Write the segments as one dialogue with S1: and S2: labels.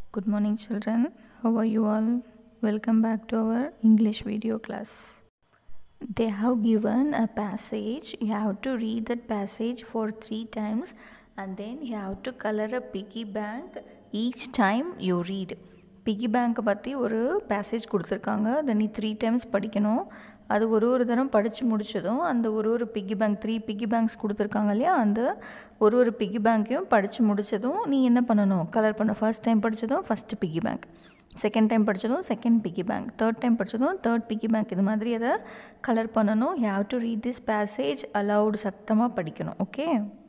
S1: Good morning, children. How are you all? Welcome back to our English video class. They have given a passage. You have to read that passage for three times and then you have to color a piggy bank each time you read. Piggy பேங்க்கை பற்றி ஒரு passage கொடுத்துருக்காங்க அதை நீ three times படிக்கணும் அது ஒரு ஒரு தரம் படித்து முடிச்சதும் அந்த ஒரு ஒரு piggy bank three piggy banks கொடுத்துருக்காங்க இல்லையா அந்த ஒரு ஒரு பிக்கி பேங்க்கையும் படித்து முடித்ததும் நீ என்ன பண்ணணும் கலர் பண்ண ஃபர்ஸ்ட் டைம் படித்ததும் first piggy bank second time படித்ததும் second piggy bank third time படித்ததும் தேர்ட் பிக்கி பேங்க் இது மாதிரி அதை கலர் பண்ணணும் you have to read this passage aloud சத்தமாக படிக்கணும் okay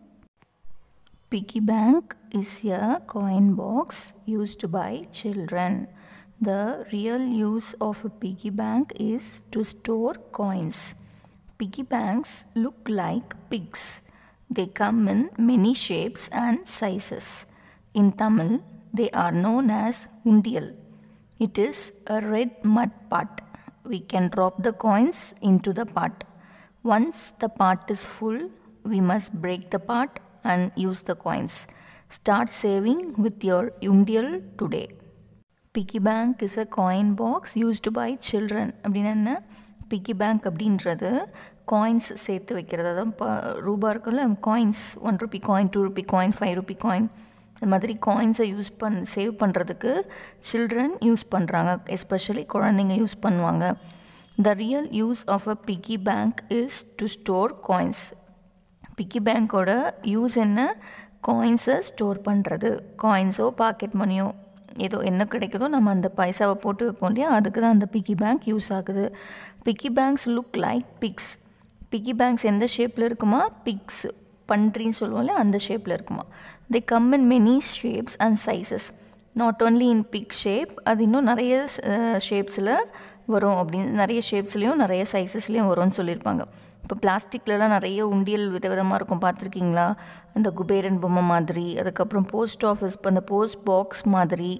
S1: Piggy bank is a coin box used by children. The real use of a piggy bank is to store coins. Piggy banks look like pigs. They come in many shapes and sizes. In Tamil, they are known as undiyal. It is a red mud pot. We can drop the coins into the pot. Once the pot is full, we must break the pot and use the coins. Start saving with your undiyal today. Piggy bank is a coin box used by children. அப்படின்னா என்ன piggy bank அப்படின்றது coins சேர்த்து வைக்கிறது அதாவது இப்போ ரூபா இருக்குல்ல coins one rupee coin two rupee coin five rupee coin இந்த மாதிரி காயின்ஸை யூஸ் பண் சேவ் பண்ணுறதுக்கு சில்ட்ரன் யூஸ் பண்ணுறாங்க எஸ்பெஷலி குழந்தைங்க யூஸ் பண்ணுவாங்க the real use of a piggy bank is to store coins piggy பேங்க்கோட யூஸ் என்ன காயின்ஸை ஸ்டோர் பண்ணுறது காயின்ஸோ பாக்கெட் மணியோ ஏதோ என்ன கிடைக்குதோ நம்ம அந்த பைசாவை போட்டு வைப்போம் இல்லையா அதுக்கு தான் அந்த பிக்கி பேங்க் யூஸ் ஆகுது piggy banks look like pigs piggy banks எந்த ஷேப்பில் இருக்குமா பிக்ஸ் பன்றின்னு சொல்லுவோம்ல அந்த ஷேப்பில் இருக்குமா they come in many shapes and sizes not only in pig shape அது இன்னும் நிறைய ஷேப்ஸில் வரும் அப்படின்னு நிறைய ஷேப்ஸ்லேயும் நிறைய சைஸஸ்லேயும் வரும்னு சொல்லியிருப்பாங்க இப்போ பிளாஸ்டிக்லலாம் நிறைய உண்டியல் விதவிதமாக இருக்கும் பார்த்துருக்கீங்களா அந்த குபேரன் பொம்மை மாதிரி அதுக்கப்புறம் போஸ்ட் ஆஃபீஸ் இப்போ அந்த போஸ்ட் பாக்ஸ் மாதிரி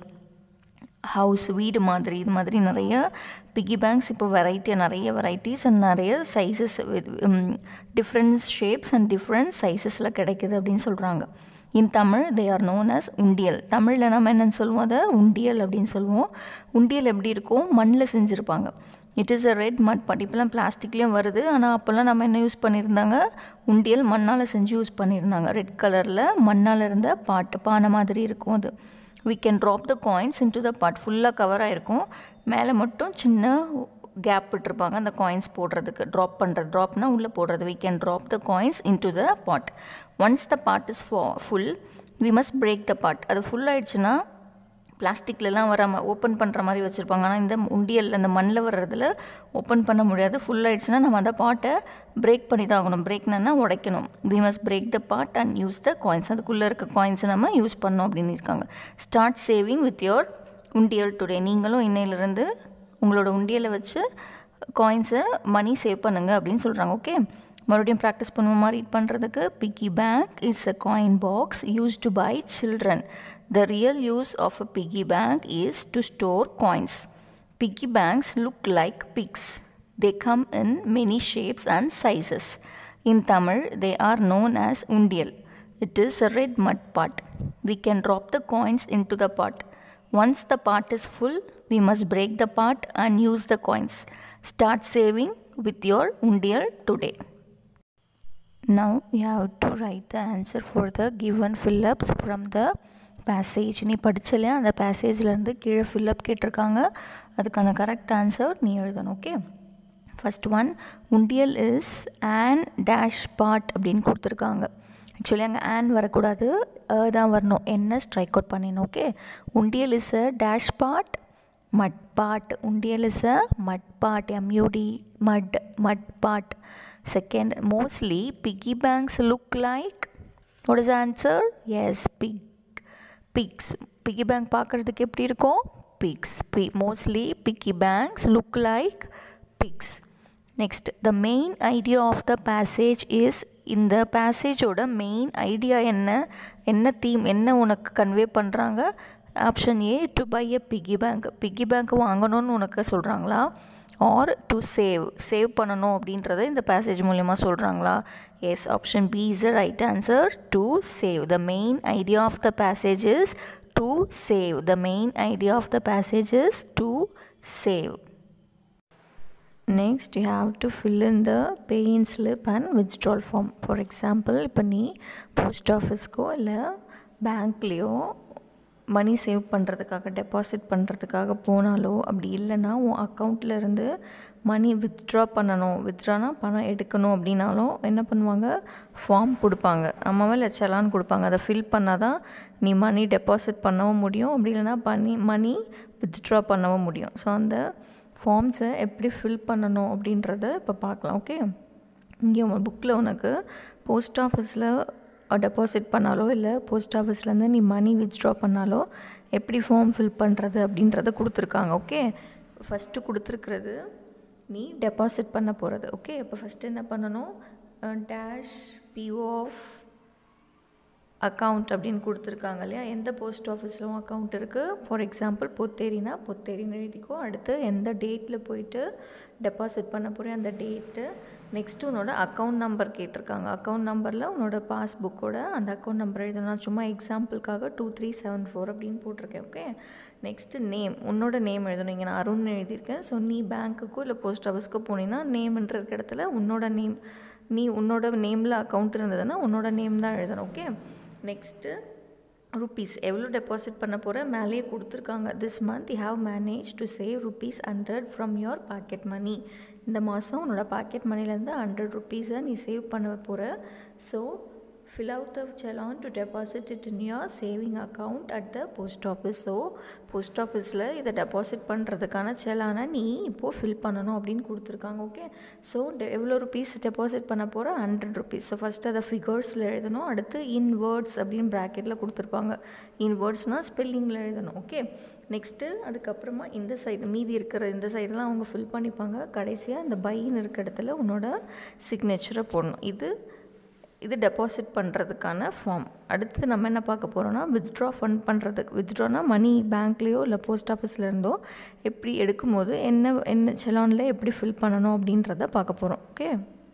S1: ஹவுஸ் வீடு மாதிரி இது மாதிரி நிறைய பிக்கி பேங்க்ஸ் இப்போ வெரைட்டியாக நிறைய வெரைட்டிஸ் அண்ட் நிறைய sizes different shapes and different சைஸஸில் கிடைக்குது அப்படின்னு சொல்கிறாங்க in Tamil they are known as உண்டியல் தமிழில் நம்ம என்னென்னு சொல்லுவோம் அதை உண்டியல் அப்படின்னு சொல்லுவோம் உண்டியல் எப்படி இருக்கும் மண்ணில் செஞ்சுருப்பாங்க it is a red mud but இப்போலாம் பிளாஸ்டிக்லேயும் வருது ஆனால் அப்போல்லாம் நம்ம என்ன யூஸ் பண்ணியிருந்தாங்க உண்டியல் மண்ணால் செஞ்சு யூஸ் பண்ணியிருந்தாங்க ரெட் கலரில் மண்ணால் இருந்த பாட்டு பானை மாதிரி இருக்கும் அது we can drop the coins into the pot ஃபுல்லாக கவர் ஆகிருக்கும் மேலே மட்டும் சின்ன கேப் விட்டுருப்பாங்க அந்த காயின்ஸ் போடுறதுக்கு ட்ராப் பண்ணுறது ட்ராப்னால் உள்ளே போடுறது we can drop the coins into the pot once the pot is full we must break the pot அது ஃபுல் ஆயிடுச்சுன்னா பிளாஸ்டிக்லலாம் வராமல் ஓப்பன் பண்ணுற மாதிரி வச்சுருப்பாங்க ஆனால் இந்த உண்டியல் அந்த மண்ணில் வர்றதில் ஓப்பன் பண்ண முடியாது ஃபுல் ஆயிடுச்சுன்னா நம்ம அந்த பாட்டை பிரேக் பண்ணி தான் ஆகணும் பிரேக்னா உடைக்கணும் we must break the pot and use the coins அதுக்குள்ளே இருக்க காயின்ஸை நம்ம யூஸ் பண்ணோம் அப்படின்னு இருக்காங்க ஸ்டார்ட் சேவிங் வித் யோர் உண்டியல் டுடே நீங்களும் இன்னையிலேருந்து உங்களோட உண்டியலை வச்சு காயின்ஸை மணி சேவ் பண்ணுங்க அப்படின்னு சொல்கிறாங்க ஓகே மறுபடியும் ப்ராக்டிஸ் பண்ணுவோமா ரீட் பண்ணுறதுக்கு piggy bank is a coin box used by children The real use of a piggy bank is to store coins. Piggy banks look like pigs. They come in many shapes and sizes. In Tamil, they are known as undiyal. It is a red mud pot. We can drop the coins into the pot. Once the pot is full, we must break the pot and use the coins. Start saving with your undiyal today. Now you have to write the answer for the given fill-ups from the passage நீ படிச்சலையா அந்த பேசேஜ்லேருந்து கீழே fill up கேட்டிருக்காங்க அதுக்கான correct answer நீ எழுதணும் okay first one உண்டியல் is an dash pot அப்படின்னு கொடுத்துருக்காங்க ஆக்சுவலி அங்கே ஆன் வரக்கூடாது தான் வரணும் என்ன ஸ்ட்ரைக் அவுட் பண்ணிடணும் ஓகே உண்டியல் is a dash pot mud pot உண்டியல் இஸ் அ மட் பாட் M U D mud mud pot second mostly piggy banks look like what is answer yes pig pigs piggy bank பார்க்குறதுக்கு எப்படி இருக்கும் pigs B mostly piggy banks look like pigs next the main idea of the passage is இந்த பேசேஜோட main idea என்ன என்ன theme என்ன உனக்கு convey பண்ணுறாங்க option A to buy a piggy bank piggy bank வாங்கணும்னு உனக்கு சொல்கிறாங்களா ஆர் டு சேவ் சேவ் பண்ணணும் அப்படின்றத இந்த பேசேஜ் மூலயமா சொல்கிறாங்களா yes option B is the right answer to save the main idea of the passage is to save the main idea of the passage is to save next you have to fill in the pay in slip and withdrawal form for example இப்போ நீ post ஆஃபீஸ்க்கோ இல்லை பேங்க்லேயோ money save பண்ணுறதுக்காக deposit பண்ணுறதுக்காக போனாலோ அப்படி இல்லைன்னா உன் அக்கௌண்ட்டில் இருந்து மணி வித்ட்ரா பண்ணணும் வித்ட்ரானா பணம் எடுக்கணும் அப்படின்னாலும் என்ன பண்ணுவாங்க ஃபார்ம் கொடுப்பாங்க அம்மாவே இல்லை செலான் கொடுப்பாங்க அதை ஃபில் பண்ணால் தான் நீ மணி டெபாசிட் பண்ணவும் முடியும் அப்படி இல்லைன்னா பண்ணி மணி வித்ட்ரா பண்ணவும் முடியும் ஸோ அந்த ஃபார்ம்ஸை எப்படி ஃபில் பண்ணணும் அப்படின்றத இப்போ பார்க்கலாம் ஓகே இங்கே உங்கள் புக்கில் உனக்கு போஸ்ட் ஆஃபீஸில் டெபாசிட் பண்ணாலோ இல்லை போஸ்ட் ஆஃபீஸ்லேருந்து நீ மணி வித்ட்ரா பண்ணாலோ எப்படி ஃபார்ம் ஃபில் பண்ணுறது அப்படின்றத கொடுத்துருக்காங்க ஓகே ஃபஸ்ட்டு கொடுத்துருக்கிறது நீ டெபாசிட் பண்ண போகிறது ஓகே இப்போ ஃபஸ்ட்டு என்ன பண்ணணும் டேஷ் பிஓ ஆஃப் அக்கௌண்ட் அப்படின்னு கொடுத்துருக்காங்க இல்லையா எந்த போஸ்ட் ஆஃபீஸ்லும் அக்கௌண்ட் இருக்குது ஃபார் எக்ஸாம்பிள் பொத்தேரினா பொத்தேரின்னு எழுதிக்கோ அடுத்து எந்த டேட்டில் போயிட்டு டெபாசிட் பண்ண போகிறேன் அந்த டேட்டு நெக்ஸ்ட்டு உன்னோட அக்கௌண்ட் நம்பர் கேட்டிருக்காங்க அக்கௌண்ட் நம்பரில் உன்னோட பாஸ்புக்கோட அந்த அக்கௌண்ட் நம்பர் எழுதணும் சும்மா எக்ஸாம்பிளுக்காக டூ த்ரீ செவன் ஃபோர் அப்படின்னு போட்டிருக்கேன் ஓகே நெக்ஸ்ட்டு நேம் உன்னோட நேம் எழுதணும் இங்கே நான் அருண் எழுதியிருக்கேன் ஸோ நீ பேங்க்குக்கோ இல்லை போஸ்ட் ஆஃபீஸ்க்கோ போனீங்கன்னா நேம்ன்ற இருக்க இடத்துல உன்னோட நேம் நீ உன்னோட நேமில் அக்கௌண்ட் இருந்ததுன்னா உன்னோட நேம் தான் எழுதணும் ஓகே நெக்ஸ்ட்டு ருப்பீஸ் எவ்வளோ டெபாசிட் பண்ண போகிற மேலேயே கொடுத்துருக்காங்க this month you have manage to save rupees hundred from your pocket money இந்த மாதம் உன்னோட பாக்கெட் மணிலேருந்து ஹண்ட்ரட் ருப்பீஸை நீ சேவ் பண்ண போகிற so fill out the challan to deposit it in your saving account at the post office so post ஆஃபீஸில் இதை deposit பண்ணுறதுக்கான செலானை நீ இப்போது ஃபில் பண்ணணும் அப்படின்னு கொடுத்துருக்காங்க ஓகே ஸோ எவ்வளோ ருபீஸ் டெபாசிட் பண்ண போகிற ஹண்ட்ரட் ருபீஸ் ஸோ ஃபஸ்ட்டு அதை ஃபிகர்ஸில் எழுதணும் அடுத்து இன் வேர்ட்ஸ் அப்படின்னு ப்ராக்கெட்டில் கொடுத்துருப்பாங்க இன் வேர்ட்ஸ்னால் ஸ்பெல்லிங்கில் எழுதணும் ஓகே நெக்ஸ்ட்டு அதுக்கப்புறமா இந்த சைடு மீதி இருக்கிற இந்த சைடெலாம் அவங்க ஃபில் பண்ணிப்பாங்க கடைசியாக இந்த பைன்னு இருக்க இடத்துல உன்னோட சிக்னேச்சரை போடணும் இது இது டெபாசிட் பண்ணுறதுக்கான ஃபார்ம் அடுத்து நம்ம என்ன பார்க்க போகிறோம்னா வித்ட்ரா ஃபண்ட் பண்ணுறதுக்கு வித்ட்ரானா மணி பேங்க்லேயோ இல்லை போஸ்ட் ஆஃபீஸில் இருந்தோ எப்படி எடுக்கும்போது என்ன என்ன செலானில் எப்படி ஃபில் பண்ணணும் அப்படின்றத பார்க்க போகிறோம் okay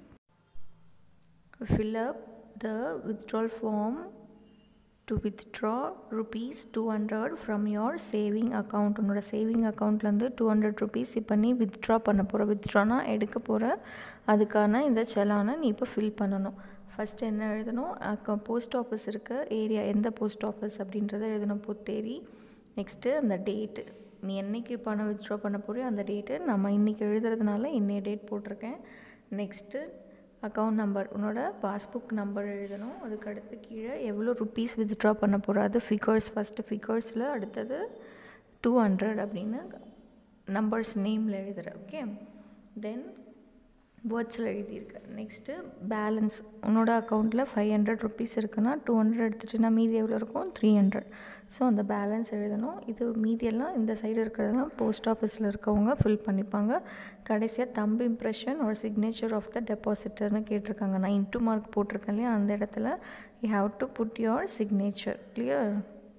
S1: fill up the withdrawal form to withdraw rupees two hundred from your saving account உன்னோட சேவிங் அக்கௌண்ட்லேருந்து டூ ஹண்ட்ரட் ருபீஸ் இப்போ நீ வித்ட்ரா பண்ண போகிற வித்ட்ரானா எடுக்க போகிற அதுக்கான இந்த செலானை நீ இப்போ ஃபில் பண்ணணும் ஃபஸ்ட்டு என்ன எழுதணும் அக்க போஸ்ட் ஆஃபீஸ் இருக்க ஏரியா எந்த போஸ்ட் ஆஃபீஸ் அப்படின்றத எழுதணும் புத்தேரி நெக்ஸ்ட்டு அந்த டேட்டு நீ என்றைக்கு பணம் வித்ட்ரா பண்ண போறியோ அந்த டேட்டு நம்ம இன்றைக்கி எழுதுறதுனால இன்னைய டேட் போட்டிருக்கேன் நெக்ஸ்ட்டு அக்கௌண்ட் நம்பர் உன்னோட பாஸ்புக் நம்பர் எழுதணும் அதுக்கு அடுத்து கீழே எவ்வளோ ருப்பீஸ் வித்ட்ரா பண்ண போகிற அது ஃபிகர்ஸ் ஃபஸ்ட்டு ஃபிகர்ஸில் அடுத்தது டூ ஹண்ட்ரட் அப்படின்னு நம்பர்ஸ் நேமில் எழுதுகிற ஓகே தென் வேர்ட்ஸில் எழுதியிருக்கேன் நெக்ஸ்ட்டு பேலன்ஸ் உன்னோட அக்கௌண்ட்டில் ஃபைவ் ஹண்ட்ரட் ருபீஸ் இருக்குன்னா டூ ஹண்ட்ரட் எடுத்துகிட்டுனா மீதி எவ்வளோ இருக்கும் த்ரீ ஹண்ட்ரட் ஸோ அந்த பேலன்ஸ் எழுதணும் இது மீதியெல்லாம் இந்த சைடு இருக்கிறதெல்லாம் போஸ்ட் ஆஃபீஸில் இருக்கவங்க ஃபில் பண்ணிப்பாங்க கடைசியாக தம்பு இம்ப்ரெஷன் ஒரு சிக்னேச்சர் ஆஃப் த டெபாசிட்டர்னு கேட்டிருக்காங்க நான் இன்ட்டு மார்க் போட்டிருக்கேன் இல்லையா அந்த இடத்துல you have to put your signature clear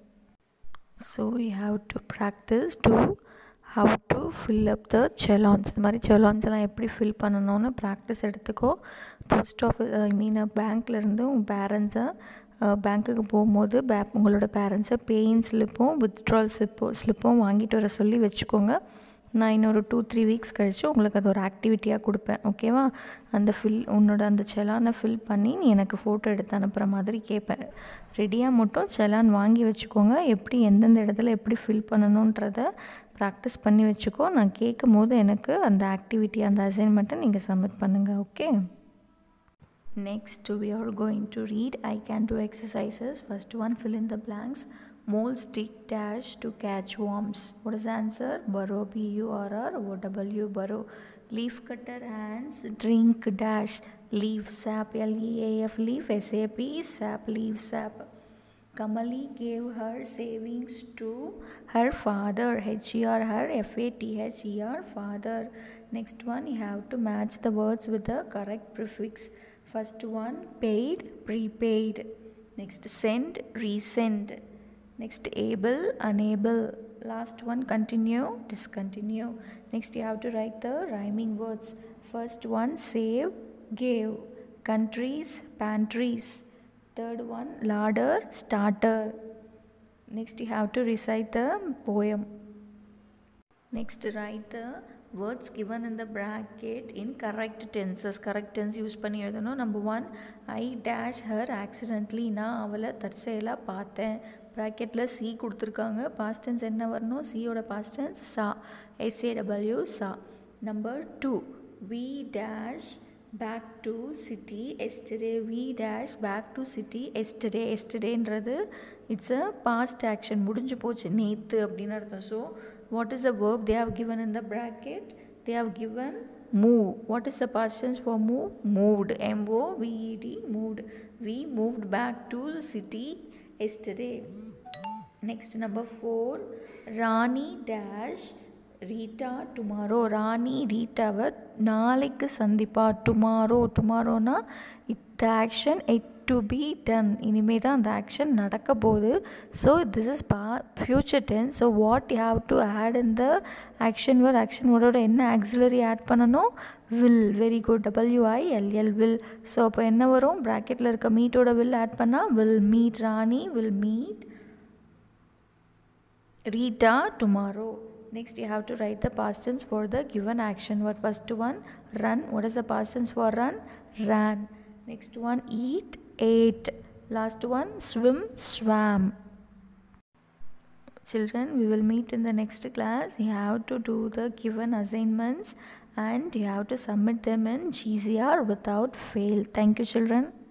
S1: so you have to practice to how to fill up the challans இந்த மாதிரி செலான்ஸ் எல்லாம் எப்படி ஃபில் பண்ணணும்னு ப்ராக்டிஸ் எடுத்துக்கோ போஸ்ட் ஆஃபீஸ் ஐ மீன் பேங்க்லேருந்து உங்கள் பேரண்ட்ஸை பேங்க்குக்கு போகும்போது பே உங்களோட பேரண்ட்ஸை பேயின் ஸ்லிப்பும் வித்ட்ரால் ஸ்லிப்பும் ஸ்லிப்பும் வாங்கிட்டு வர சொல்லி வச்சுக்கோங்க நான் இன்னொரு டூ த்ரீ வீக்ஸ் கழித்து உங்களுக்கு அது ஒரு ஆக்டிவிட்டியாக கொடுப்பேன் ஓகேவா அந்த ஃபில் உன்னோட அந்த செலானை ஃபில் பண்ணி நீ எனக்கு ஃபோட்டோ எடுத்து அனுப்புகிற மாதிரி கேட்பேன் ரெடியாக மட்டும் செலான் வாங்கி வச்சுக்கோங்க எப்படி எந்தெந்த இடத்துல எப்படி ஃபில் பண்ணணுன்றத ப்ராக்டிஸ் பண்ணி வச்சுக்கோ நான் கேட்கும் போது எனக்கு அந்த ஆக்டிவிட்டி அந்த அசைன்மெண்ட்டை நீங்கள் சப்மிட் பண்ணுங்கள் okay Next, we are going to read I can do exercises. First one, fill in the blanks. Mole stick dash to catch worms. What is the answer? Burrow, B U R R O W, burrow. Leaf cutter hands, drink dash. Leaf sap, L E A F, leaf, S A P, sap, leaf sap. Kamali gave her savings to her father, H E R, her, F A T H E R, father. Next one, you have to match the words with the correct prefix. First one paid, prepaid. Next send, resend. Next able, unable. Last one continue, discontinue. Next you have to write the rhyming words. First one save, gave. Countries, pantries. Third one larder, starter. Next, you have to recite the poem. Next, write the words given in the bracket in correct tenses. Correct tense use பண்ணி எழுதணும் number one I dash her accidentally நான் அவளை தற்செயலாக பார்த்தேன் ப்ராக்கெட்டில் C கொடுத்துருக்காங்க past tense என்ன வரணும் சியோட past tense saw S A W saw number two we dash back to city yesterday we dash back to city yesterday எஸ்டேன்றது இட்ஸ் அ பாஸ்ட் ஆக்ஷன் முடிஞ்சு போச்சு நேற்று அப்படின்னு அர்த்தம் so what is the verb they have given in the bracket they have given move what is the past tense for move moved M O V E D moved we moved back to city yesterday next number four Rani dash Rita tomorrow Rani ரீட்டாவை நாளைக்கு சந்திப்பா tomorrow டுமாரோனா it action it to be done இனிமே தான் அந்த action நடக்க போகுது so this is பா future tense so what you have to add in the action word action வேர்டோட என்ன ஆக்சிலரி ஆட் பண்ணணும் will very good W I L L will so அப்போ என்ன வரும் ப்ராக்கெட்டில் இருக்க மீட்டோட வில் ஆட் பண்ணால் will meet Rani will meet Rita tomorrow. Next, you have to write the past tense for the given action. What first one? Run. What is the past tense for run? Ran. Next one, eat, ate. Last one, swim, swam. Children, we will meet in the next class. You have to do the given assignments and you have to submit them in GCR without fail. Thank you, children.